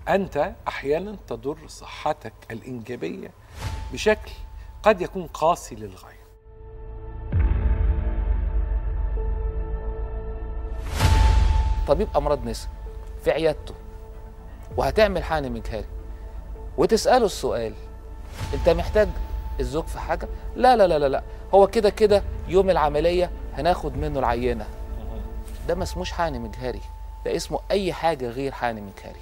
أنت أحيانا تضر صحتك الإنجابية بشكل قد يكون قاسي للغاية طبيب امراض نساء في عيادته وهتعمل حقن مجهري وتساله السؤال انت محتاج الزوج في حاجه لا لا لا لا لا هو كده كده يوم العمليه هناخد منه العينه ده ما اسموش حقن مجهري ده اسمه اي حاجه غير حقن مجهري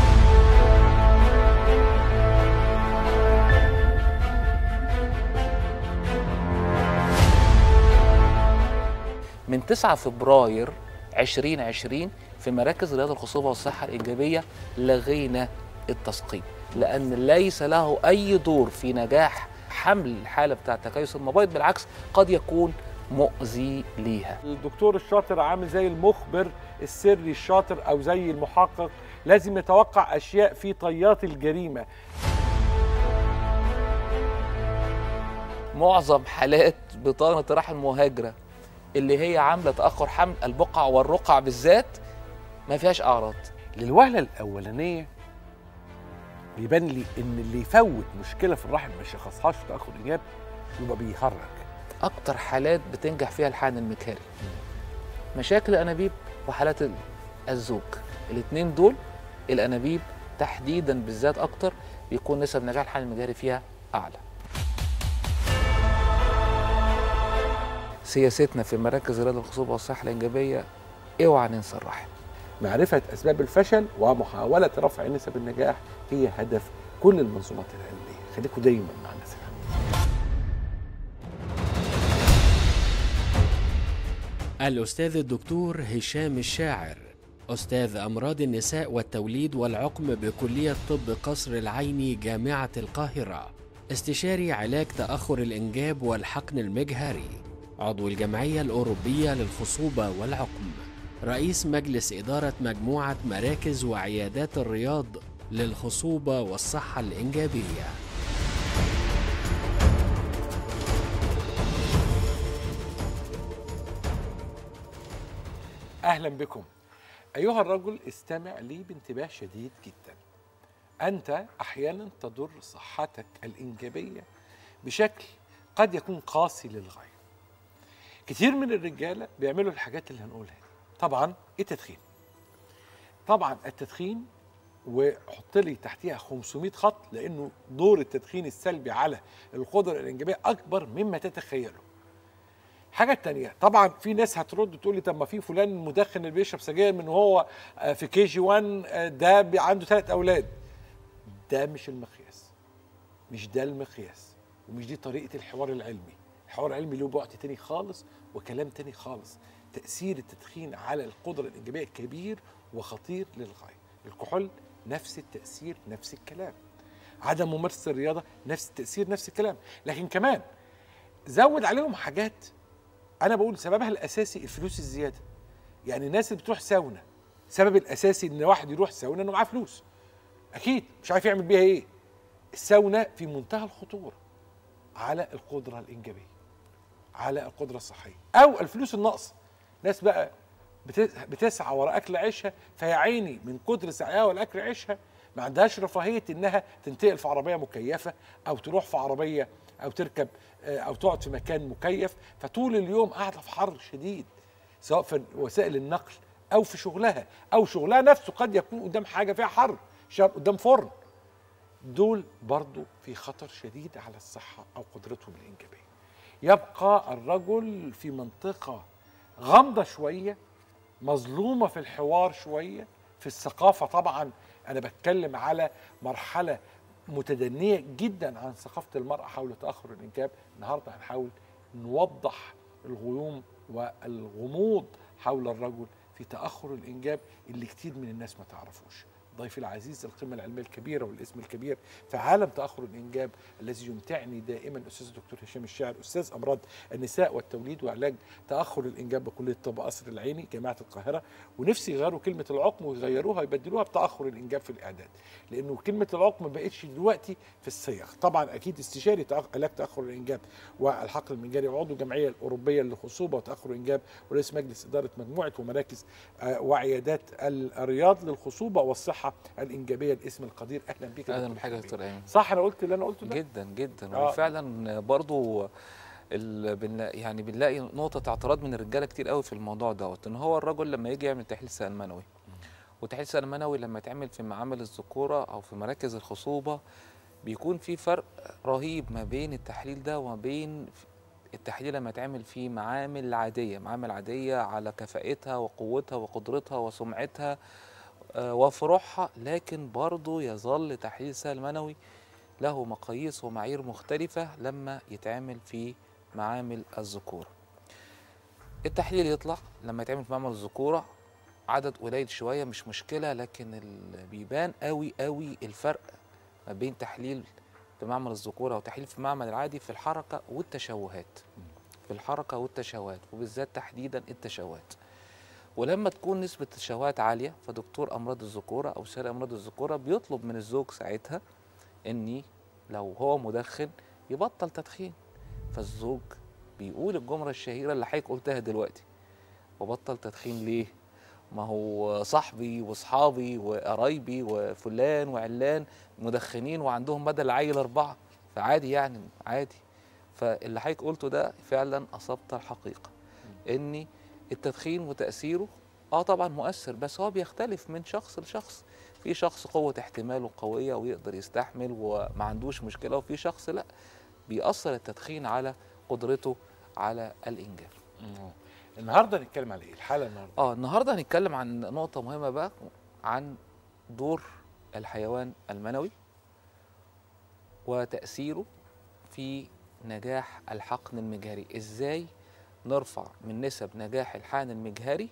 من 9 فبراير 2020 في مراكز رياض الخصوبة والصحة الإيجابية لغينا التسقيم لأن ليس له أي دور في نجاح حمل الحالة بتاعة تكيس المبيض بالعكس قد يكون مؤذي ليها الدكتور الشاطر عامل زي المخبر السري الشاطر أو زي المحقق لازم يتوقع أشياء في طيات الجريمة معظم حالات بطانة رحم المهاجرة اللي هي عاملة تأخر حمل البقع والرقع بالذات ما فيهاش أعراض للوهلة الأولانية بيبان لي إن اللي يفوت مشكلة في الرحم ما يشخصهاش في تأخر الإنجاب يبقى بيهرج أكتر حالات بتنجح فيها الحقن المكاري مشاكل الأنابيب وحالات ال- الزوج الاثنين دول الأنابيب تحديدا بالذات أكتر بيكون نسب نجاح الحقن المجاري فيها أعلى سياستنا في مراكز رياض الخصوبة والصحة الإنجابية اوعى ننسى الرحم معرفة أسباب الفشل ومحاولة رفع نسب النجاح هي هدف كل المنظومات العلمية خليكم دايما مع الناس العلمية. الأستاذ الدكتور هشام الشاعر أستاذ أمراض النساء والتوليد والعقم بكلية طب قصر العيني جامعة القاهرة استشاري علاج تأخر الإنجاب والحقن المجهري عضو الجمعية الأوروبية للخصوبة والعقم رئيس مجلس إدارة مجموعة مراكز وعيادات الرياض للخصوبة والصحة الإنجابية أهلا بكم أيها الرجل استمع لي بانتباه شديد جدا أنت أحيانا تضر صحتك الإنجابية بشكل قد يكون قاسي للغاية كتير من الرجالة بيعملوا الحاجات اللي هنقولها دي طبعا التدخين طبعا التدخين وحط لي تحتيها 500 خط لانه دور التدخين السلبي على القدره الانجابيه اكبر مما تتخيله حاجة تانية طبعا في ناس هترد تقول لي طب ما في فلان المدخن اللي بيشرب سجاير من هو آه، في كي جي 1 آه، ده بي- عنده ثلاث اولاد ده مش المقياس مش ده المقياس ومش دي طريقة الحوار العلمي الحوار العلمي له بعد تاني خالص وكلام تاني خالص تأثير التدخين على القدرة الإنجابية كبير وخطير للغاية الكحول نفس التأثير نفس الكلام عدم ممارسة الرياضة نفس التأثير نفس الكلام لكن كمان زود عليهم حاجات انا بقول سببها الاساسي الفلوس الزياده يعني الناس اللي بتروح ساونا السبب الاساسي ان واحد يروح ساونا انه معاه فلوس اكيد مش عارف يعمل بيها ايه الساونا في منتهى الخطوره على القدره الانجابيه على القدره الصحيه او الفلوس الناقصه ناس بقى بت- بتسعى وراء اكل عيشها فيا عيني من كتر سعيها ولا اكل عيشها ما عندهاش رفاهيه انها تنتقل في عربيه مكيفه او تروح في عربيه او تركب آه، او تقعد في مكان مكيف فطول اليوم قاعده في حر شديد سواء في وسائل النقل او في شغلها او شغلها نفسه قد يكون قدام حاجه فيها حر شغال قدام فرن دول برضو في خطر شديد على الصحه او قدرتهم الانجابيه يبقى الرجل في منطقه غامضه شويه مظلومه في الحوار شويه في الثقافه طبعا انا بتكلم على مرحله متدنيه جدا عن ثقافه المراه حول تاخر الانجاب النهارده هنحاول نوضح الغيوم والغموض حول الرجل في تاخر الانجاب اللي كتير من الناس ما تعرفوش ضيفي العزيز القيمة العلمية الكبيرة والاسم الكبير في عالم تأخر الإنجاب الذي يمتعني دائما الأستاذ الدكتور هشام الشاعر أستاذ أمراض النساء والتوليد وعلاج تأخر الإنجاب بكلية طب قصر العيني جامعة القاهرة ونفسي يغيروا كلمة العقم ويغيروها يبدلوها بتأخر الإنجاب في الإعداد لأنه كلمة العقم ما بقتش دلوقتي في الصيغ طبعا أكيد استشاري تأخ- علاج تأخر الإنجاب والحقل المنجري وعضو الجمعية الأوروبية للخصوبة وتأخر الإنجاب ورئيس مجلس إدارة مجموعة ومراكز آه، وعيادات الرياض للخصوبة والصحة الصحه الانجابيه الاسم القدير اهلا بك يا اهلا دكتور بحاجه يا حميد. دكتور ايمن صح انا قلت اللي انا قلته ده جدا جدا آه. وفعلا برضو ال... بنلا... يعني بنلاقي نقطة اعتراض من الرجالة كتير قوي في الموضوع دوت ان هو الرجل لما يجي يعمل تحليل سائل منوي وتحليل سائل منوي لما يتعمل في معامل الذكورة او في مراكز الخصوبة بيكون في فرق رهيب ما بين التحليل ده وما بين التحليل لما يتعمل في معامل عادية معامل عادية على كفاءتها وقوتها وقدرتها وسمعتها آه، وفروعها لكن برضه يظل تحليل سائل منوي له مقاييس ومعايير مختلفة لما يتعمل في معامل الذكورة التحليل يطلع لما يتعمل في معمل الذكورة عدد قليل شوية مش مشكلة لكن ال- بيبان قوي قوي الفرق ما بين تحليل في معمل الذكورة وتحليل في المعمل العادي في الحركة والتشوهات في الحركة والتشوهات وبالذات تحديدا التشوهات ولما تكون نسبة التشوهات عالية فدكتور أمراض الذكورة أو سائل أمراض الذكورة بيطلب من الزوج ساعتها إني لو هو مدخن يبطل تدخين فالزوج بيقول الجملة الشهيرة اللي حضرتك قلتها دلوقتي وبطل تدخين ليه؟ ما هو صاحبي واصحابي وقرايبي وفلان وعلان مدخنين وعندهم بدل العيل أربعة فعادي يعني عادي فاللي حضرتك قلته ده فعلا أصبت الحقيقة إن التدخين وتأثيره اه طبعا مؤثر بس هو بيختلف من شخص لشخص في شخص قوة احتماله قوية ويقدر يستحمل وما عندوش مشكلة وفي شخص لا بيأثر التدخين على قدرته على الإنجاب مم. النهارده نتكلم على ايه الحاله النهارده اه النهارده هنتكلم عن نقطة مهمة بقى عن دور الحيوان المنوي وتأثيره في نجاح الحقن المجهري ازاي نرفع من نسب نجاح الحقن المجهري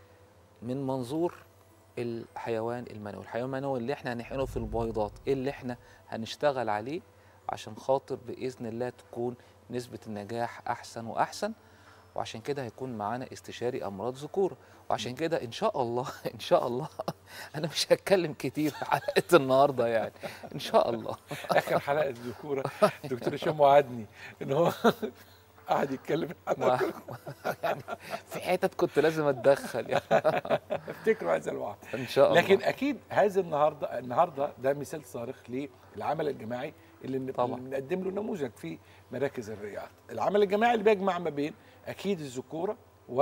من منظور الحيوان المنوي الحيوان المنوي اللي احنا هنحقنه في البويضات ايه اللي احنا هنشتغل عليه عشان خاطر بإذن الله تكون نسبة النجاح أحسن وأحسن وعشان كده هيكون معانا استشاري امراض ذكوره وعشان كده ان شاء الله ان شاء الله انا مش هتكلم كتير في حلقه النهارده يعني ان شاء الله اخر حلقه الذكوره دكتور هشام وعدني ان هو قعد يتكلم و... يعني في حتت كنت لازم اتدخل يعني افتكروا هذا الوعد ان شاء الله لكن اكيد هذا النهارده النهارده ده مثال صارخ للعمل الجماعي اللي بن- طبعاً. اللي بنقدم له نموذج في مراكز الرياض العمل الجماعي اللي بيجمع ما بين اكيد الذكوره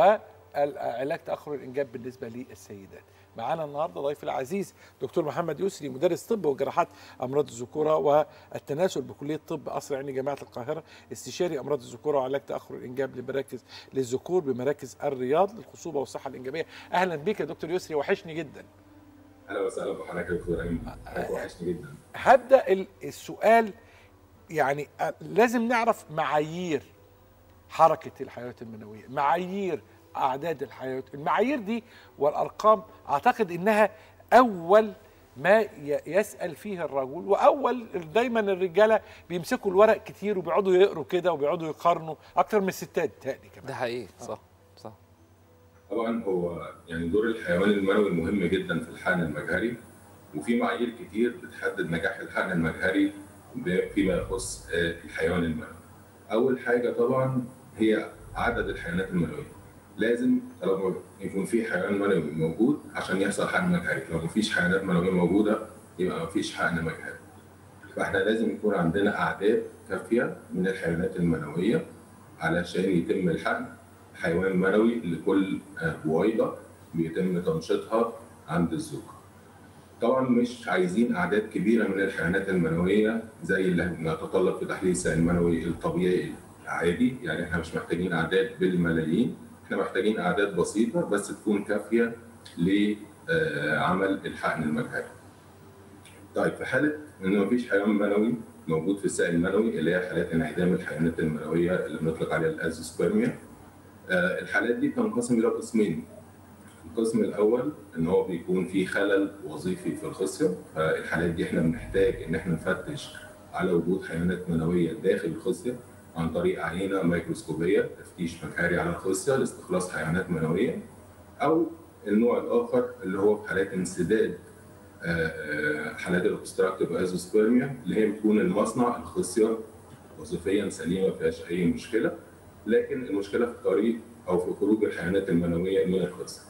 وعلاج تاخر الانجاب بالنسبه للسيدات معانا النهارده ضيف العزيز دكتور محمد يسري مدرس طب وجراحات امراض الذكوره والتناسل بكليه طب قصر عيني جامعه القاهره استشاري امراض الذكوره وعلاج تاخر الانجاب لمراكز للذكور بمراكز الرياض للخصوبه والصحه الانجابيه اهلا بك يا دكتور يسري وحشني جدا اهلا وسهلا بحضرتك يا دكتور ايمن حضرتك وحشني جدا هبدا ال- السؤال يعني أ- لازم نعرف معايير حركه الحيوانات المنويه معايير اعداد الحيوانات المعايير دي والارقام اعتقد انها اول ما ي- يسال فيه الرجل واول دايما الرجاله بيمسكوا الورق كتير وبيقعدوا يقروا كده وبيقعدوا يقارنوا اكتر من الستات تقريبا ده كمان حقيقي صح صح طبعا هو يعني دور الحيوان المنوي مهم جدا في الحقن المجهري وفي معايير كتير بتحدد نجاح الحقن المجهري ب- فيما يخص آه، الحيوان المنوي. اول حاجه طبعا هي عدد الحيوانات المنويه. لازم طالما يكون في حيوان منوي موجود عشان يحصل حقن مجهري، لو مفيش حيوانات منويه موجوده يبقى مفيش حقن مجهري. فاحنا لازم يكون عندنا اعداد كافيه من الحيوانات المنويه علشان يتم الحقن حيوان منوي لكل آه، بويضه بيتم تنشيطها عند الزوج. طبعا مش عايزين اعداد كبيره من الحيوانات المنويه زي اللي بنتطلب في تحليل السائل المنوي الطبيعي العادي يعني احنا مش محتاجين اعداد بالملايين احنا محتاجين اعداد بسيطه بس تكون كافيه لعمل الحقن المجهري. طيب في حاله ان مفيش حيوان منوي موجود في السائل المنوي اللي هي حالات انعدام الحيوانات المنويه اللي بنطلق عليها الازوسبرميا آه، الحالات دي بتنقسم الى قسمين القسم الاول ان هو بيكون في خلل وظيفي في الخصيه فالحالات دي احنا بنحتاج ان احنا نفتش على وجود حيوانات منويه داخل الخصيه عن طريق عينه ميكروسكوبيه تفتيش مجهري على الخصيه لاستخلاص حيوانات منويه او النوع الاخر اللي هو في حالات انسداد آه، آه، حالات الاوبستراكتيف ازوسبرميا اللي هي بتكون المصنع الخصيه وظيفيا سليمه ما فيهاش اي مشكله لكن المشكله في الطريق او في خروج الحيوانات المنويه من الخصيه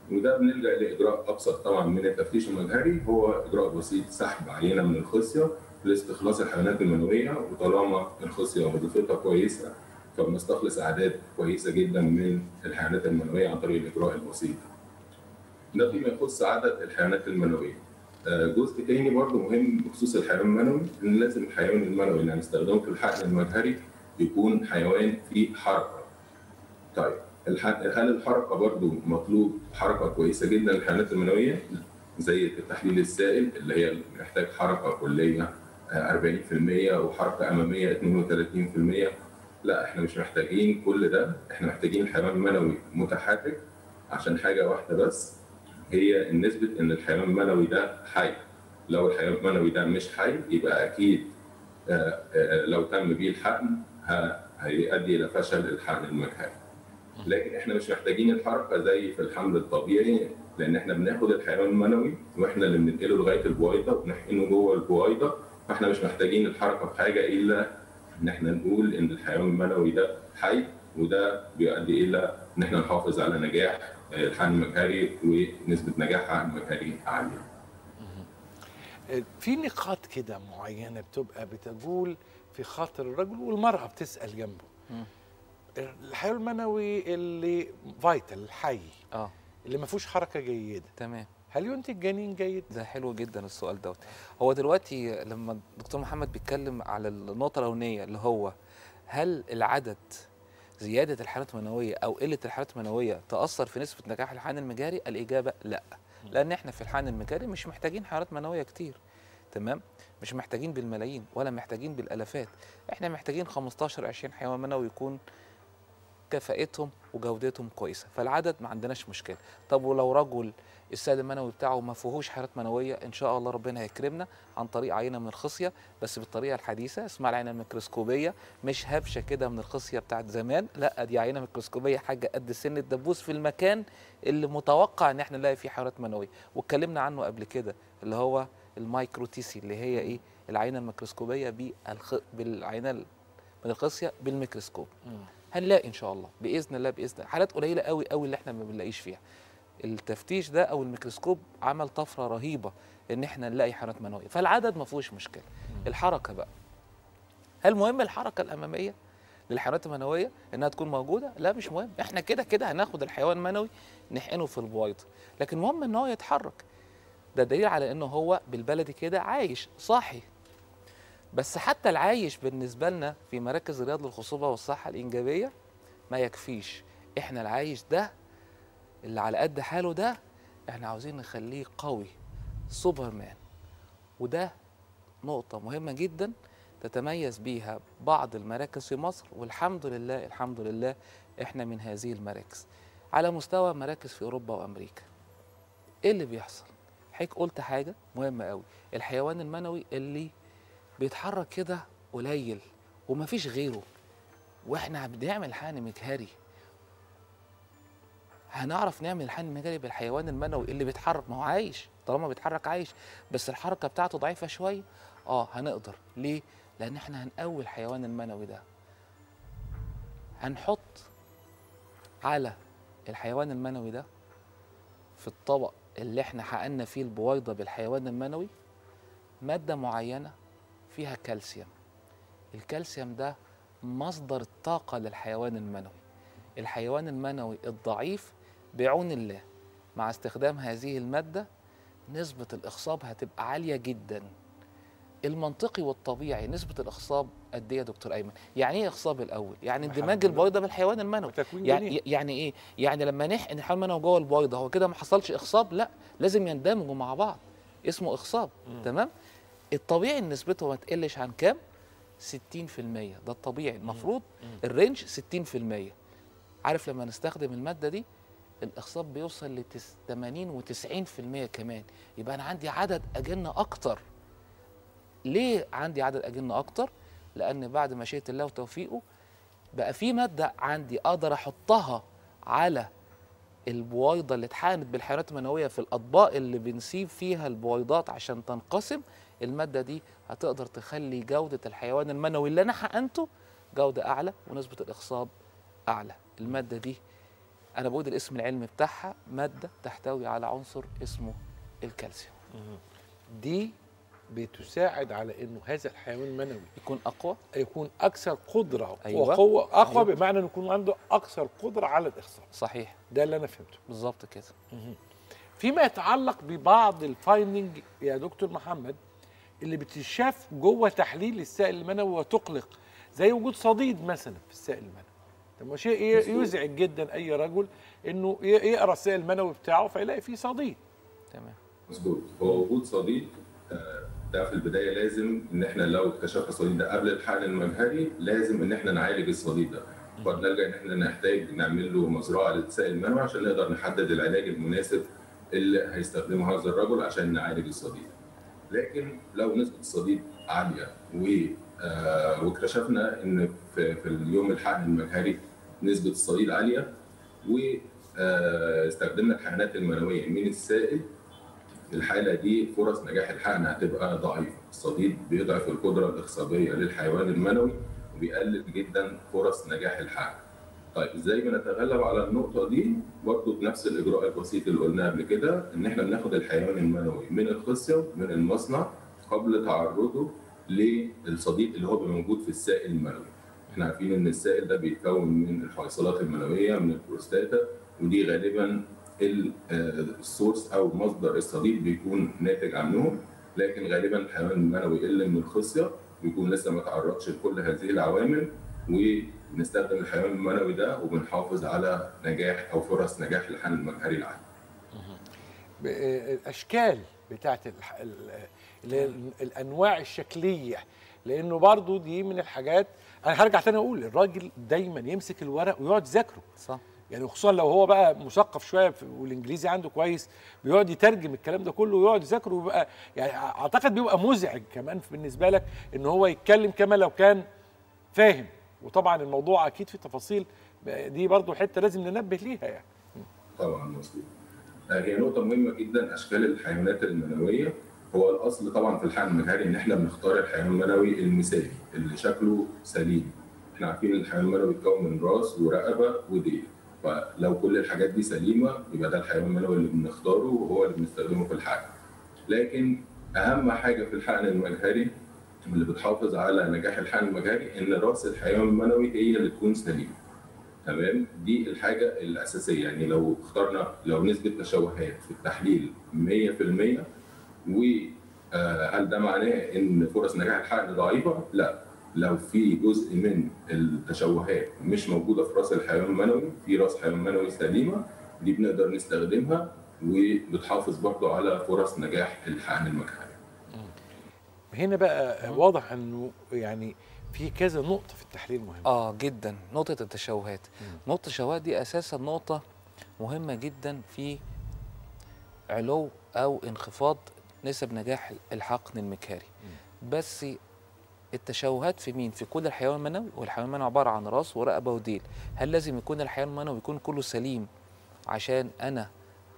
وده بنلجا لاجراء ابسط طبعا من التفتيش المجهري هو اجراء بسيط سحب عينه من الخصيه لاستخلاص الحيوانات المنويه وطالما الخصيه وظيفتها كويسه فبنستخلص اعداد كويسه جدا من الحيوانات المنويه عن طريق الاجراء البسيط. ده فيما يخص عدد الحيوانات المنويه. آه، جزء تاني برضه مهم بخصوص الحيوان المنوي ان لازم الحيوان المنوي اللي هنستخدمه في الحقن المجهري يكون حيوان فيه حركه. طيب الح- هل الحركه برضه مطلوب حركه كويسه جدا للحيوانات المنويه زي التحليل السائل اللي هي محتاج حركه كليه آه، 40% وحركه اماميه 32% لا احنا مش محتاجين كل ده احنا محتاجين الحيوان المنوي متحرك عشان حاجه واحده بس هي نسبه ان الحيوان المنوي ده حي لو الحيوان المنوي ده مش حي يبقى اكيد آه، آه، لو تم بيه الحقن ه- هيؤدي الى فشل الحقن المجهري لكن احنا مش محتاجين الحركه زي في الحمل الطبيعي لان احنا بناخد الحيوان المنوي واحنا اللي بننقله لغايه البويضه وبنحقنه جوه البويضه فاحنا مش محتاجين الحركه في حاجه الا ان احنا نقول ان الحيوان المنوي ده حي وده بيؤدي الى ان احنا نحافظ على نجاح الحقن المجهري ونسبه نجاح الحقن المجهري عاليه. في نقاط كده معينه بتبقى بتجول في خاطر الرجل والمراه بتسال جنبه مم. الحيوان المنوي اللي فايتال الحي اه اللي ما فيهوش حركه جيده تمام هل ينتج جنين جيد ده حلو جدا السؤال دوت هو دلوقتي لما الدكتور محمد بيتكلم على النقطه الاولانيه اللي هو هل العدد زياده الحالات المنويه او قله الحالات المنويه تاثر في نسبه نجاح الحقن المجاري الاجابه لا لان احنا في الحقن المجاري مش محتاجين حالات منويه كتير تمام مش محتاجين بالملايين ولا محتاجين بالالافات احنا محتاجين 15 20 حيوان منوي يكون كفاءتهم وجودتهم كويسه فالعدد ما عندناش مشكله طب ولو رجل السائل المنوي بتاعه ما فيهوش حالات منويه ان شاء الله ربنا هيكرمنا عن طريق عينه من الخصيه بس بالطريقه الحديثه اسمها العينه الميكروسكوبيه مش هبشه كده من الخصيه بتاعت زمان لا دي عينه ميكروسكوبيه حاجه قد سن الدبوس في المكان اللي متوقع ان احنا نلاقي فيه حالات منويه واتكلمنا عنه قبل كده اللي هو المايكروتيسي اللي هي ايه العينه الميكروسكوبيه بالخ... بالعينه من الخصيه بالميكروسكوب هنلاقي ان شاء الله باذن الله باذن الله حالات قليله قوي قوي اللي احنا ما بنلاقيش فيها التفتيش ده او الميكروسكوب عمل طفره رهيبه ان احنا نلاقي حالات منويه فالعدد ما فيهوش مشكله الحركه بقى هل مهم الحركه الاماميه للحيوانات المنويه انها تكون موجوده لا مش مهم احنا كده كده هناخد الحيوان المنوي نحقنه في البويضه لكن مهم ان هو يتحرك ده دليل على انه هو بالبلدي كده عايش صاحي بس حتى العايش بالنسبه لنا في مراكز رياض الخصوبه والصحه الانجابيه ما يكفيش احنا العايش ده اللي على قد حاله ده احنا عاوزين نخليه قوي سوبرمان وده نقطة مهمة جدا تتميز بيها بعض المراكز في مصر والحمد لله الحمد لله احنا من هذه المراكز على مستوى مراكز في اوروبا وامريكا ايه اللي بيحصل حضرتك قلت حاجة مهمة قوي الحيوان المنوي اللي بيتحرك كده قليل ومفيش غيره واحنا بنعمل حقن مجهري هنعرف نعمل الحقن المجاري بالحيوان المنوي اللي بيتحرك ما هو عايش طالما بيتحرك عايش بس الحركه بتاعته ضعيفه شويه اه هنقدر ليه لان احنا هنقوي الحيوان المنوي ده هنحط على الحيوان المنوي ده في الطبق اللي احنا حقنا فيه البويضه بالحيوان المنوي ماده معينه فيها كالسيوم الكالسيوم ده مصدر الطاقه للحيوان المنوي الحيوان المنوي الضعيف بعون الله مع استخدام هذه المادة نسبة الإخصاب هتبقى عالية جدا المنطقي والطبيعي نسبة الإخصاب قد إيه يا دكتور أيمن؟ يعني إيه إخصاب الأول؟ يعني الحمد اندماج لله. البويضة بالحيوان المنوي وتكوين يعني جنين يعني إيه؟ يعني لما نحقن الحيوان المنوي جوه البويضة هو كده ما حصلش إخصاب؟ لا لازم يندمجوا مع بعض اسمه إخصاب مم. تمام؟ الطبيعي إن نسبته ما تقلش عن كام؟ 60% ده الطبيعي المفروض مم. الرينج 60% عارف لما نستخدم الماده دي الاخصاب بيوصل ل 80 و90% كمان يبقى انا عندي عدد اجنه اكتر ليه عندي عدد اجنه اكتر لان بعد مشيئه الله وتوفيقه بقى في ماده عندي اقدر احطها على البويضه اللي اتحقنت بالحيوانات المنويه في الاطباق اللي بنسيب فيها البويضات عشان تنقسم الماده دي هتقدر تخلي جوده الحيوان المنوي اللي انا حقنته جوده اعلى ونسبه الاخصاب اعلى الماده دي انا بقول الاسم العلمي بتاعها ماده تحتوي على عنصر اسمه الكالسيوم دي بتساعد على انه هذا الحيوان المنوي يكون اقوى يكون اكثر قدره أيوة. وقوه اقوى أيوة. بمعنى انه يكون عنده اكثر قدره على الاخصاب صحيح ده اللي انا فهمته بالظبط كده فيما يتعلق ببعض الفايندنج يا دكتور محمد اللي بتشاف جوه تحليل السائل المنوي وتقلق زي وجود صديد مثلا في السائل المنوي طب ما شيء ي- مظبوط. يزعج جدا اي رجل انه ي- يقرا السائل المنوي بتاعه فيلاقي فيه صديد تمام مظبوط هو وجود صديد آه، ده في البدايه لازم ان احنا لو اكتشفنا الصديد ده قبل الحقن المجهري لازم ان احنا نعالج الصديد ده فنلجا ان احنا نحتاج نعمل له مزرعه للسائل المنوي عشان نقدر نحدد العلاج المناسب اللي هيستخدمه هذا الرجل عشان نعالج الصديد لكن لو نسبه الصديد عاليه و آه، واكتشفنا ان في, في اليوم الحقن المجهري نسبه الصديد عاليه واستخدمنا الحقنات المنويه من السائل في الحاله دي فرص نجاح الحقن هتبقى ضعيفه، الصديد بيضعف القدره الاخصابيه للحيوان المنوي وبيقلل جدا فرص نجاح الحقن. طيب ازاي بنتغلب على النقطه دي؟ برضه بنفس الاجراء البسيط اللي قلناه قبل كده ان احنا بناخد الحيوان المنوي من الخصيه من المصنع قبل تعرضه للصديد اللي هو بيبقى موجود في السائل المنوي. احنا عارفين ان السائل ده بيتكون من الحويصلات المنويه من البروستاتا ودي غالبا ال- آه، السورس او مصدر الصديد بيكون ناتج عنهم لكن غالبا الحيوان المنوي اللي من الخصيه بيكون لسه ما تعرضش لكل هذه العوامل وبنستخدم الحيوان المنوي ده وبنحافظ على نجاح او فرص نجاح الحقن المجهري العادي. ب- الاشكال بتاعت الح- ال- اللي هي الانواع الشكليه لانه برضو دي من الحاجات انا هرجع تاني اقول الراجل دايما يمسك الورق ويقعد يذاكره صح يعني خصوصا لو هو بقى مثقف شويه في- والانجليزي عنده كويس بيقعد يترجم الكلام ده كله ويقعد يذاكره ويبقى يعني اعتقد بيبقى مزعج كمان بالنسبه لك ان هو يتكلم كما لو كان فاهم وطبعا الموضوع اكيد في تفاصيل دي برضو حته لازم ننبه ليها يعني طبعا مظبوط. آه، هي نقطة مهمة جدا أشكال الحيوانات المنوية هو الأصل طبعا في الحقن المجهري إن إحنا بنختار الحيوان المنوي المثالي اللي شكله سليم. إحنا عارفين إن الحيوان المنوي بيتكون من راس ورقبة وديل. فلو كل الحاجات دي سليمة يبقى ده الحيوان المنوي اللي بنختاره وهو اللي بنستخدمه في الحقن. لكن أهم حاجة في الحقن المجهري اللي بتحافظ على نجاح الحقن المجهري إن راس الحيوان المنوي هي اللي تكون سليمة. تمام دي الحاجه الاساسيه يعني لو اخترنا لو نسبه تشوهات في التحليل 100% وهل ده معناه ان فرص نجاح الحقن ضعيفه؟ لا لو في جزء من التشوهات مش موجوده في راس الحيوان المنوي في راس حيوان منوي سليمه دي بنقدر نستخدمها وبتحافظ برضو على فرص نجاح الحقن المجهري هنا بقى واضح انه يعني في كذا نقطه في التحليل مهمه اه جدا نقطة التشوهات نقطة التشوهات دي اساسا نقطة مهمة جدا في علو او انخفاض نسب نجاح الحقن المكاري بس التشوهات في مين؟ في كل الحيوان المنوي والحيوان المنوي عبارة عن راس ورقبة وديل هل لازم يكون الحيوان المنوي يكون كله سليم عشان أنا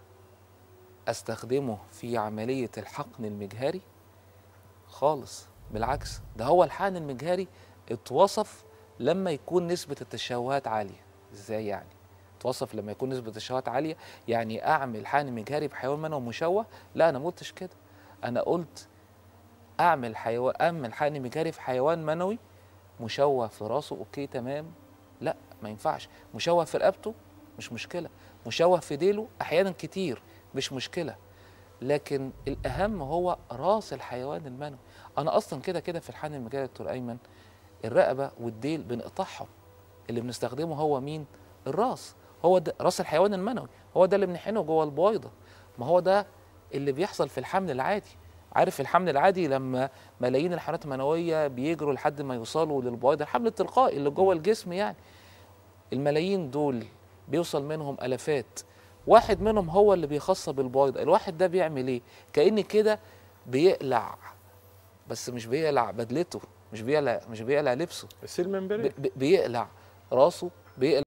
أستخدمه في عملية الحقن المجهري؟ خالص بالعكس ده هو الحقن المجهري اتوصف لما يكون نسبة التشوهات عالية ازاي يعني؟ اتوصف لما يكون نسبة التشوهات عالية يعني أعمل حقن مجهري بحيوان منوي مشوه؟ لا أنا ما قلتش كده أنا قلت اعمل حيوان اعمل حقن مجاري في حيوان منوي مشوه في راسه اوكي تمام لا ما ينفعش مشوه في رقبته مش مشكله مشوه في ديله احيانا كتير مش مشكله لكن الاهم هو راس الحيوان المنوي انا اصلا كده كده في الحقن المجاري يا دكتور ايمن الرقبه والديل بنقطعهم اللي بنستخدمه هو مين الراس هو ده راس الحيوان المنوي هو ده اللي بنحقنه جوه البويضه ما هو ده اللي بيحصل في الحمل العادي عارف الحمل العادي لما ملايين الحيوانات المنويه بيجروا لحد ما يوصلوا للبويضه الحمل التلقائي اللي جوه الجسم يعني الملايين دول بيوصل منهم الافات واحد منهم هو اللي بيخصب بالبويضه الواحد ده بيعمل ايه كأن كده بيقلع بس مش بيقلع بدلته مش بيقلع مش بيقلع لبسه السيل ممبرين بي- بي- بيقلع راسه بيقلع